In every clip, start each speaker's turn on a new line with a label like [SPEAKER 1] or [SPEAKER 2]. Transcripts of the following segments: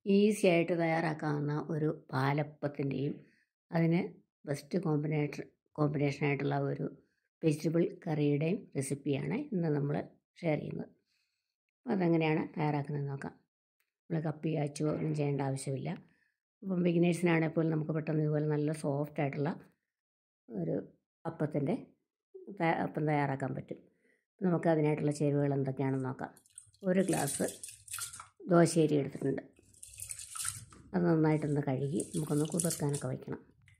[SPEAKER 1] easy ആയിട്ട് തയ്യാറാക്കാവുന്ന ഒരു പാലപ്പത്തിൻ്റെയും അതിന് ബെസ്റ്റ് കോമ്പിനേഷൻ കോമ്പിനേഷനായിട്ടുള്ള ഒരു വെജിറ്റബിൾ കറിയുടെയും റെസിപ്പിയാണ് ഇന്ന് നമ്മൾ ഷെയർ ചെയ്യുന്നത് അപ്പോൾ അതെങ്ങനെയാണ് തയ്യാറാക്കുന്നത് നോക്കാം നമ്മൾ കപ്പി കാച്ചോ ഒന്നും ചെയ്യേണ്ട ആവശ്യമില്ല അപ്പം ബിഗിനേഴ്സിനാണെങ്കിൽ പോലും നമുക്ക് പെട്ടെന്ന് ഇതുപോലെ നല്ല സോഫ്റ്റ് ആയിട്ടുള്ള ഒരു അപ്പത്തിൻ്റെ അപ്പം തയ്യാറാക്കാൻ പറ്റും നമുക്ക് അതിനായിട്ടുള്ള ചേരുവകൾ എന്തൊക്കെയാണെന്ന് നോക്കാം ഒരു ഗ്ലാസ് ദോശയരി എടുത്തിട്ടുണ്ട് അത് നന്നായിട്ടൊന്ന് കഴുകി നമുക്കൊന്ന് കുതിർക്കാനൊക്കെ വയ്ക്കണം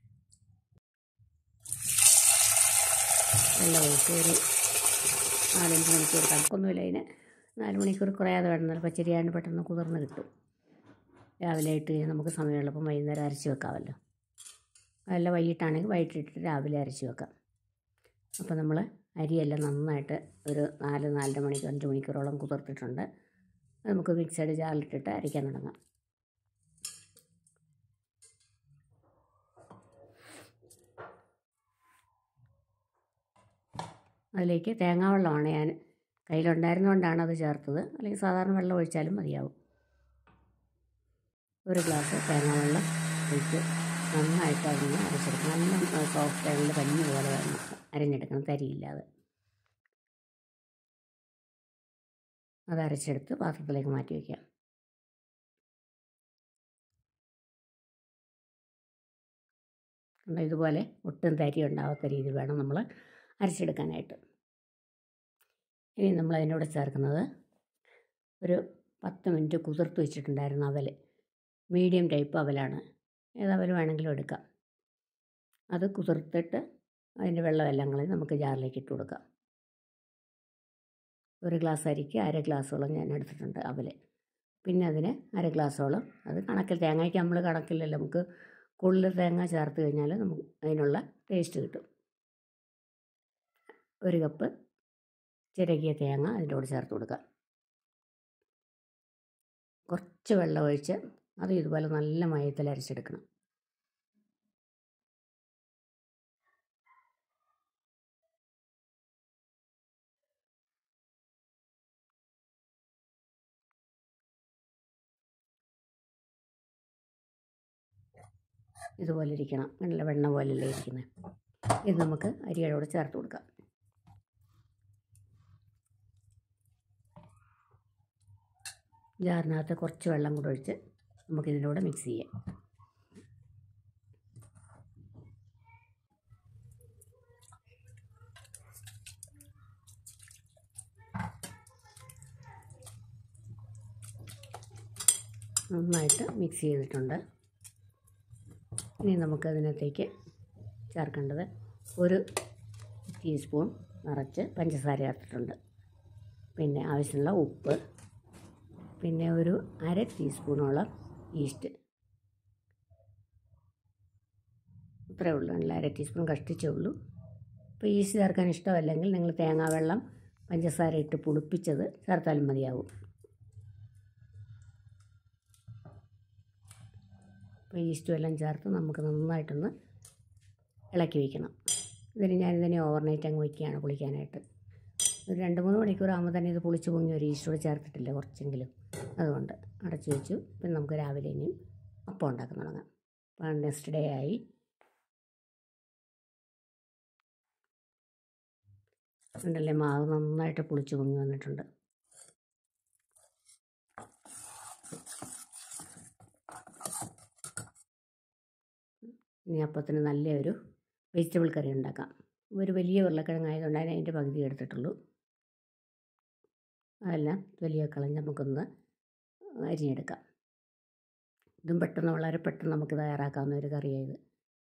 [SPEAKER 1] വെള്ളം ഒഴിച്ച് ഒരു നാലഞ്ച് മണിക്കൂർ കണക്കൊന്നുമില്ല അതിന് നാല് മണിക്കൂർ കുറയാതെ വേണം എന്നാൽ പച്ചരിയാണ്ട് പെട്ടെന്ന് കുതിർന്ന് കിട്ടും രാവിലെ ഇട്ട് കഴിഞ്ഞാൽ നമുക്ക് സമയമുള്ളപ്പം വൈകുന്നേരം അരച്ച് വെക്കാമല്ലോ അതല്ല വൈകിട്ടാണെങ്കിൽ വൈകിട്ടിട്ട് രാവിലെ അരച്ച് വെക്കാം അപ്പോൾ നമ്മൾ അരിയെല്ലാം നന്നായിട്ട് ഒരു നാല് നാലര മണിക്കൂർ അഞ്ച് മണിക്കൂറോളം കുതിർത്തിട്ടുണ്ട് അത് നമുക്ക് മിക്സഡ് ജാറിലിട്ടിട്ട് അരയ്ക്കാൻ തുടങ്ങാം അതിലേക്ക് തേങ്ങാവെള്ളമാണ് ഞാൻ കയ്യിലുണ്ടായിരുന്നുകൊണ്ടാണ് അത് ചേർത്തത് അല്ലെങ്കിൽ സാധാരണ വെള്ളം ഒഴിച്ചാലും മതിയാവും ഒരു ഗ്ലാസ് തേങ്ങാവെള്ളം ഒഴിച്ച് നന്നായിട്ട് അരിഞ്ഞ് അരച്ചെടുക്കണം നല്ല സോഫ്റ്റ് ആയിട്ടുള്ള പഞ്ഞി പോലെ വേണം അരിഞ്ഞെടുക്കണം തരിയില്ലാതെ അത് അരച്ചെടുത്ത് പാത്രത്തിലേക്ക് മാറ്റി വയ്ക്കാം ഇതുപോലെ ഒട്ടും തരി ഉണ്ടാവാത്ത രീതിയിൽ വേണം നമ്മൾ അരച്ചെടുക്കാനായിട്ട് ഇനി നമ്മൾ അതിനോട് ചേർക്കുന്നത് ഒരു പത്ത് മിനിറ്റ് കുതിർത്ത് വെച്ചിട്ടുണ്ടായിരുന്ന അവൽ മീഡിയം ടൈപ്പ് അവലാണ് ഏത് അവൽ വേണമെങ്കിലും എടുക്കാം അത് കുതിർത്തിട്ട് അതിൻ്റെ വെള്ളമെല്ലാം കളഞ്ഞ് നമുക്ക് ജാറിലേക്ക് ഇട്ട് കൊടുക്കാം ഒരു ഗ്ലാസ് അരിക്ക് അര ഗ്ലാസ്സോളം ഞാൻ എടുത്തിട്ടുണ്ട് അവൽ പിന്നെ അതിന് അര ഗ്ലാസ്സോളം അത് കണക്കിൽ തേങ്ങയ്ക്ക് നമ്മൾ കണക്കില്ലല്ലോ നമുക്ക് കൂടുതൽ തേങ്ങ ചേർത്ത് കഴിഞ്ഞാൽ നമുക്ക് അതിനുള്ള ടേസ്റ്റ് കിട്ടും ഒരു കപ്പ് ചിരകിയ തേങ്ങ അതിൻ്റെ കൂടെ ചേർത്ത് കൊടുക്കുക കുറച്ച് വെള്ളം ഒഴിച്ച് അത് ഇതുപോലെ നല്ല മയത്തിൽ അരച്ചെടുക്കണം ഇതുപോലെ ഇരിക്കണം നല്ല വെണ്ണ പോലെയല്ലേ ഇരിക്കുന്നത് ഇത് നമുക്ക് അരിയുടെ കൂടെ ചേർത്ത് കൊടുക്കാം ജാറിനകത്ത് കുറച്ച് വെള്ളം കൂടെ ഒഴിച്ച് നമുക്കിതിൻ്റെ കൂടെ മിക്സ് ചെയ്യാം നന്നായിട്ട് മിക്സ് ചെയ്തിട്ടുണ്ട് ഇനി നമുക്കതിനകത്തേക്ക് ചേർക്കേണ്ടത് ഒരു ടീസ്പൂൺ നിറച്ച് പഞ്ചസാര ചേർത്തിട്ടുണ്ട് പിന്നെ ആവശ്യമുള്ള ഉപ്പ് പിന്നെ ഒരു അര ടീസ്പൂണോളം ഈസ്റ്റ് ഇത്രയേ ഉള്ളൂ നല്ല അര ടീസ്പൂൺ കഷ്ടിച്ചേ ഉള്ളൂ ഇപ്പോൾ ഈസ്റ്റ് ചേർക്കാൻ ഇഷ്ടമല്ലെങ്കിൽ നിങ്ങൾ തേങ്ങാവെള്ളം പഞ്ചസാര ഇട്ട് പുളിപ്പിച്ചത് ചേർത്താലും മതിയാവും അപ്പോൾ ഈസ്റ്റും എല്ലാം ചേർത്ത് നമുക്ക് നന്നായിട്ടൊന്ന് ഇളക്കി വയ്ക്കണം ഇതിന് ഞാനിതിനെ ഓവർനൈറ്റ് അങ്ങ് വയ്ക്കുകയാണ് പുളിക്കാനായിട്ട് ഒരു രണ്ട് മൂന്ന് മണിക്കൂർ ആകുമ്പോൾ തന്നെ ഇത് പുളിച്ച് പൊങ്ങി ഒരു ഈസ്റ്റോട് ചേർത്തിട്ടില്ല കുറച്ചെങ്കിലും അതുകൊണ്ട് അടച്ചു വെച്ചു പിന്നെ നമുക്ക് രാവിലെ ഇനിയും അപ്പം ഉണ്ടാക്കാൻ തുടങ്ങാം അപ്പം നെക്സ്റ്റ് ഡേ ആയി ഉണ്ടല്ലേ മാവ് നന്നായിട്ട് പുളിച്ച് പൊങ്ങി വന്നിട്ടുണ്ട് ഇനി അപ്പത്തിന് നല്ലൊരു വെജിറ്റബിൾ കറി ഉണ്ടാക്കാം ഒരു വലിയ ഉരുളക്കിഴങ്ങ് ആയതുകൊണ്ട് അതിന് അതിൻ്റെ പകുതി എടുത്തിട്ടുള്ളൂ അതെല്ലാം വലിയ കളഞ്ഞ് നമുക്കൊന്ന് അരിഞ്ഞെടുക്കാം ഇതും പെട്ടെന്ന് വളരെ പെട്ടെന്ന് നമുക്ക് തയ്യാറാക്കാവുന്ന ഒരു കറിയായത്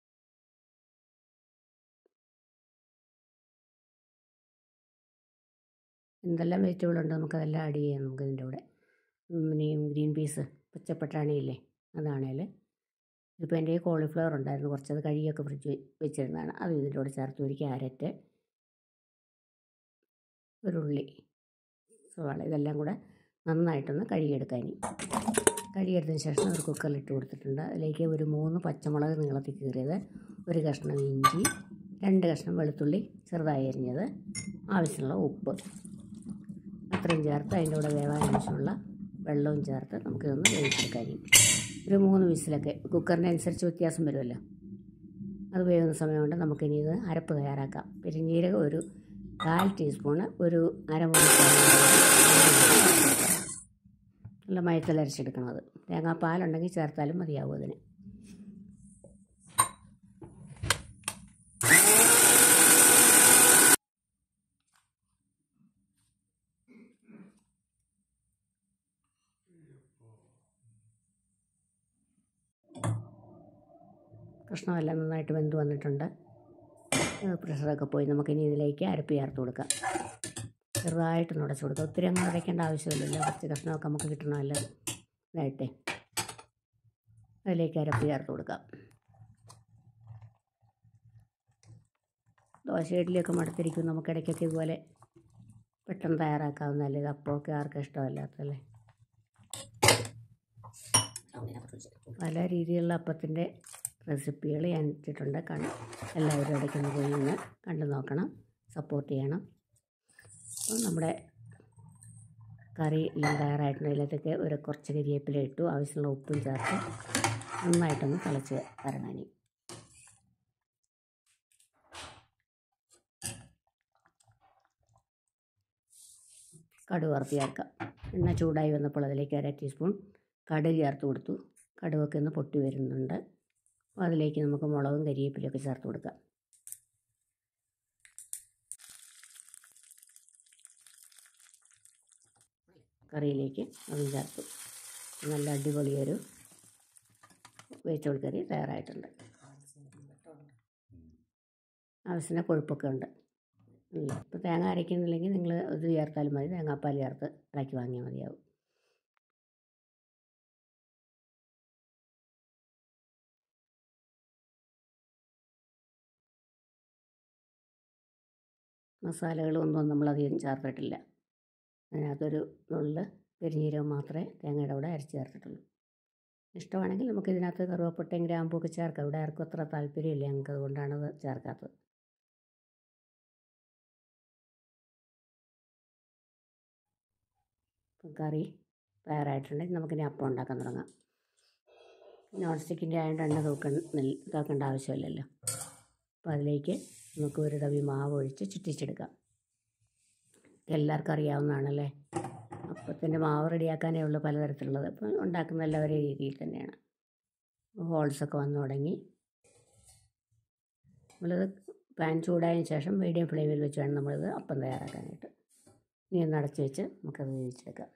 [SPEAKER 1] എന്തെല്ലാം വെജിറ്റബിൾ ഉണ്ട് നമുക്കതെല്ലാം ആഡ് ചെയ്യാം നമുക്ക് ഇതിൻ്റെ കൂടെ പിന്നെയും ഗ്രീൻ പീസ് പച്ചപ്പട്ടാണിയില്ലേ അതാണേൽ ഇതിപ്പോൾ എൻ്റെ കോളിഫ്ലവർ ഉണ്ടായിരുന്നു കുറച്ചത് കഴുകിയൊക്കെ ഫ്രിഡ്ജ് വെച്ചിരുന്നതാണ് അത് ഇതിൻ്റെ കൂടെ ചേർത്ത് ഒരു ക്യാരറ്റ് ഒരു ഉള്ളി സവാള ഇതെല്ലാം കൂടെ നന്നായിട്ടൊന്ന് കഴുകിയെടുക്കാൻ ഇനി കഴുകിയെടുത്തതിന് ശേഷം ഒരു കുക്കറിൽ ഇട്ട് കൊടുത്തിട്ടുണ്ട് അതിലേക്ക് ഒരു മൂന്ന് പച്ചമുളക് നീളത്തിൽ കീറിയത് ഒരു കഷ്ണം ഇഞ്ചി രണ്ട് കഷ്ണം വെളുത്തുള്ളി ചെറുതായി അരിഞ്ഞത് ആവശ്യമുള്ള ഉപ്പ് അത്രയും ചേർത്ത് അതിൻ്റെ കൂടെ വേവാൻ ആവശ്യമുള്ള വെള്ളവും ചേർത്ത് നമുക്കിതൊന്ന് വേവിച്ചെടുക്കാൻ ഒരു മൂന്ന് വിസിലൊക്കെ കുക്കറിൻ്റെ അനുസരിച്ച് വ്യത്യാസം വരുമല്ലോ അത് വേവുന്ന സമയം കൊണ്ട് നമുക്കിനി ഇത് അരപ്പ് തയ്യാറാക്കാം പെരിഞ്ജീരകം ഒരു കാൽ ടീസ്പൂണ് ഒരു അരമുറി നല്ല മയത്തിൽ അരച്ചെടുക്കണം അത് തേങ്ങാപ്പാലുണ്ടെങ്കിൽ ചേർത്താലും മതിയാവും അതിന് കഷ്ണമെല്ലാം നന്നായിട്ട് വെന്ത് വന്നിട്ടുണ്ട് പ്രഷറൊക്കെ പോയി നമുക്കിനി ഇതിലേക്ക് അരപ്പ് ചേർത്ത് കൊടുക്കാം ചെറുതായിട്ട് നുടച്ച് കൊടുക്കുക ഒത്തിരി അങ്ങ് ഉടയ്ക്കേണ്ട ആവശ്യമില്ലല്ലോ കുറച്ച് കഷ്ണമൊക്കെ നമുക്ക് കിട്ടണമല്ലോ ഇതായിട്ടേ അതിലേക്ക് അരപ്പ് ചേർത്ത് കൊടുക്കാം ദോശ ഇഡ്ഡലിയൊക്കെ മടുത്തിരിക്കും നമുക്ക് ഇടയ്ക്കൊക്കെ ഇതുപോലെ പെട്ടെന്ന് തയ്യാറാക്കാവുന്നതല്ലേ ഇത് അപ്പമൊക്കെ ആർക്കും ഇഷ്ടമല്ലാത്തല്ലേ പല രീതിയിലുള്ള അപ്പത്തിൻ്റെ റെസിപ്പികൾ ഞാൻ ഇട്ടിട്ടുണ്ട് കണ്ട് എല്ലാവരും ഇടയ്ക്കൊന്ന് പോയി ഒന്ന് കണ്ടു നോക്കണം സപ്പോർട്ട് ചെയ്യണം അപ്പം നമ്മുടെ കറി എല്ലാം തയ്യാറായിട്ടുണ്ട് അതിലത്തേക്ക് ഒരു കുറച്ച് കരിവേപ്പില ഇട്ടു ആവശ്യമുള്ള ഉപ്പും ചേർത്ത് നന്നായിട്ടൊന്ന് തിളച്ച് വരണനി കടുക് വറുത്ത് ചേർക്കാം എണ്ണ ചൂടായി വന്നപ്പോൾ അതിലേക്ക് അര ടീസ്പൂൺ കടുക് ചേർത്ത് കൊടുത്തു കടുകൊക്കെ ഒന്ന് പൊട്ടി വരുന്നുണ്ട് അപ്പോൾ അതിലേക്ക് നമുക്ക് മുളകും കരിവേപ്പിലൊക്കെ ചേർത്ത് കൊടുക്കാം കറിയിലേക്ക് അതും ചേർത്തു നല്ല അടിപൊളിയൊരു വെച്ചോൾ കറി തയ്യാറായിട്ടുണ്ട് ആവശ്യത്തിന് കൊഴുപ്പൊക്കെ ഉണ്ട് ഇല്ല ഇപ്പോൾ തേങ്ങ അരയ്ക്കുന്നില്ലെങ്കിൽ നിങ്ങൾ ഇത് ചേർത്താലും മതി തേങ്ങാപ്പാൽ ചേർത്ത് ഇളക്കി വാങ്ങിയാൽ മതിയാവും മസാലകളൊന്നും നമ്മളധികം ചേർത്തിട്ടില്ല അതിനകത്തൊരു നുള്ളിൽ പെരിഞ്ഞീരകം മാത്രമേ തേങ്ങയുടെ കൂടെ അരച്ച് ചേർത്തിട്ടുള്ളൂ ഇഷ്ടമാണെങ്കിൽ നമുക്ക് ഇതിനകത്ത് കറുവപ്പട്ടയും ഗ്രാമ്പുമൊക്കെ ചേർക്കാം ഇവിടെ ആർക്കും അത്ര താല്പര്യമില്ല ഞങ്ങൾക്ക് അതുകൊണ്ടാണ് അത് ചേർക്കാത്തത് ഇപ്പം കറി തയ്യാറായിട്ടുണ്ടെങ്കിൽ നമുക്കിനി അപ്പം ഉണ്ടാക്കാൻ തുടങ്ങാം നോൺ സ്റ്റിക്കിൻ്റെ ആയതുകൊണ്ട് എണ്ണ തൂക്കണ്ട തൂക്കേണ്ട ആവശ്യമില്ലല്ലോ അപ്പോൾ അതിലേക്ക് നമുക്ക് ഒരു തവി മാവ് ഒഴിച്ച് ചുറ്റിച്ചെടുക്കാം എല്ലാവർക്കും അറിയാവുന്നതാണല്ലേ അപ്പത്തിൻ്റെ മാവ് റെഡിയാക്കാനേ ഉള്ളൂ പലതരത്തിലുള്ളത് അപ്പം ഉണ്ടാക്കുന്ന എല്ലാവരും രീതിയിൽ തന്നെയാണ് ഹോൾസൊക്കെ വന്നു തുടങ്ങി നമ്മളത് പാൻ ചൂടായതിന് ശേഷം മീഡിയം ഫ്ലെയിമിൽ വെച്ച് വേണം നമ്മളിത് അപ്പം തയ്യാറാക്കാനായിട്ട് ഇനി ഒന്ന് അടച്ച് വെച്ച് നമുക്കത് വേവിച്ചെടുക്കാം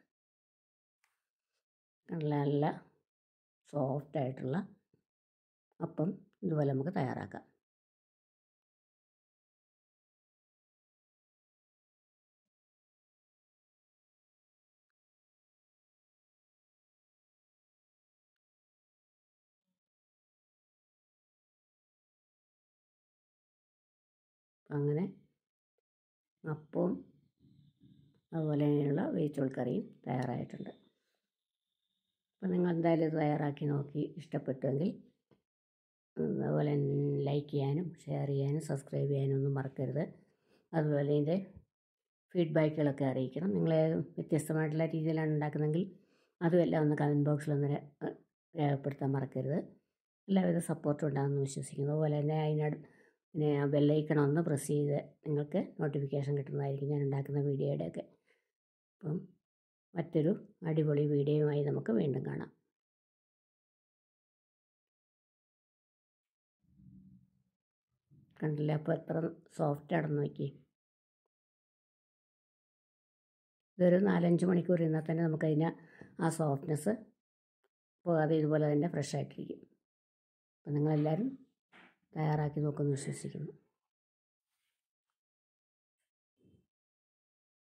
[SPEAKER 1] നല്ല നല്ല സോഫ്റ്റായിട്ടുള്ള അപ്പം ഇതുപോലെ നമുക്ക് തയ്യാറാക്കാം അങ്ങനെ അപ്പവും അതുപോലെ തന്നെയുള്ള വെജിറ്റബിൾ കറിയും തയ്യാറായിട്ടുണ്ട് അപ്പോൾ നിങ്ങൾ എന്തായാലും ഇത് തയ്യാറാക്കി നോക്കി ഇഷ്ടപ്പെട്ടുവെങ്കിൽ അതുപോലെ ലൈക്ക് ചെയ്യാനും ഷെയർ ചെയ്യാനും സബ്സ്ക്രൈബ് ചെയ്യാനും ഒന്നും മറക്കരുത് അതുപോലെ ഇതിൻ്റെ ഫീഡ്ബാക്കുകളൊക്കെ അറിയിക്കണം നിങ്ങൾ വ്യത്യസ്തമായിട്ടുള്ള രീതിയിലാണ് ഉണ്ടാക്കുന്നതെങ്കിൽ അതുമെല്ലാം ഒന്ന് കമൻറ്റ് ബോക്സിലൊന്ന് രേഖപ്പെടുത്താൻ മറക്കരുത് എല്ലാവിധ സപ്പോർട്ടും ഉണ്ടാകുമെന്ന് വിശ്വസിക്കുന്നു അതുപോലെ തന്നെ അതിനട് പിന്നെ ആ ബെല്ലൈക്കൺ ഒന്ന് പ്രസ് ചെയ്ത് നിങ്ങൾക്ക് നോട്ടിഫിക്കേഷൻ കിട്ടുന്നതായിരിക്കും ഞാൻ ഉണ്ടാക്കുന്ന വീഡിയോയുടെയൊക്കെ അപ്പം മറ്റൊരു അടിപൊളി വീഡിയോയുമായി നമുക്ക് വീണ്ടും കാണാം കണ്ടില്ലേ അപ്പോൾ എത്ര സോഫ്റ്റ് ആണെന്ന് നോക്കി ഇതൊരു നാലഞ്ച് മണിക്കൂർ ഇരുന്നാൽ തന്നെ നമുക്കതിന് ആ സോഫ്റ്റ്നെസ് പോകാതെ ഇതുപോലെ തന്നെ ഫ്രഷ് ആയിട്ടിരിക്കും അപ്പം നിങ്ങളെല്ലാവരും തയ്യാറാക്കി നോക്കുമെന്ന് വിശ്വസിക്കുന്നു